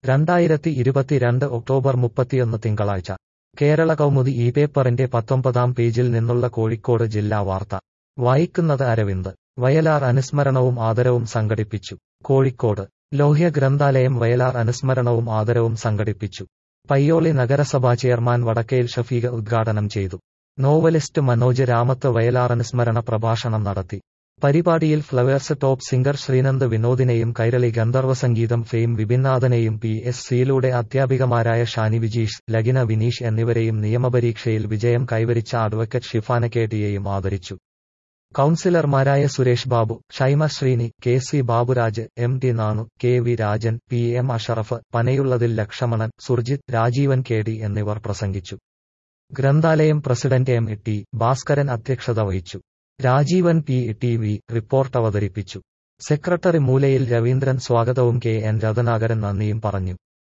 രണ്ടായിരത്തി ഇരുപത്തിരണ്ട് ഒക്ടോബർ മുപ്പത്തിയൊന്ന് തിങ്കളാഴ്ച കേരള കൗമുദി ഈ പേപ്പറിന്റെ പത്തൊമ്പതാം പേജിൽ നിന്നുള്ള കോഴിക്കോട് ജില്ലാ വാർത്ത വായിക്കുന്നത് അരവിന്ദ് വയലാർ അനുസ്മരണവും ആദരവും സംഘടിപ്പിച്ചു കോഴിക്കോട് ലോഹ്യ ഗ്രന്ഥാലയം വയലാർ അനുസ്മരണവും ആദരവും സംഘടിപ്പിച്ചു പയ്യോളി നഗരസഭാ ചെയർമാൻ വടക്കേൽ ഷഫീഖ് ഉദ്ഘാടനം ചെയ്തു നോവലിസ്റ്റ് മനോജ് രാമത്ത് വയലാർ അനുസ്മരണ പ്രഭാഷണം നടത്തി പരിപാടിയിൽ ഫ്ലവേഴ്സ് ടോപ്പ് സിംഗർ ശ്രീനന്ദ് വിനോദിനെയും കൈരളി ഗന്ധർവ സംഗീതം ഫെയിം വിപിൻനാഥനെയും പി എസ് സിയിലൂടെ അധ്യാപികമാരായ ഷാനി വിജീഷ് ലഗിന വിനീഷ് എന്നിവരെയും നിയമപരീക്ഷയിൽ വിജയം കൈവരിച്ച അഡ്വക്കറ്റ് ഷിഫാന കേട്ടിയെയും ആദരിച്ചു കൌൺസിലർമാരായ Suresh Babu Shaima Sreeni K C Baburaj M T Nanu K V Rajan P M Ashraf Panayullathil Lakshmanan Surjith Rajeevan K D എന്നിവർ പ്രസംഗിച്ചു ഗ്രന്ഥാലയം പ്രസിഡന്റ് എം ടി ഭാസ്കരൻ അധ്യക്ഷത വഹിച്ചു Rajeevan P T V report അവതരിപ്പിച്ചു സെക്രട്ടറി മൂലയിൽ രവീന്ദ്രൻ സ്വാഗതവും കെ എൻ രതനാകരൻ നന്ദിയും പറഞ്ഞു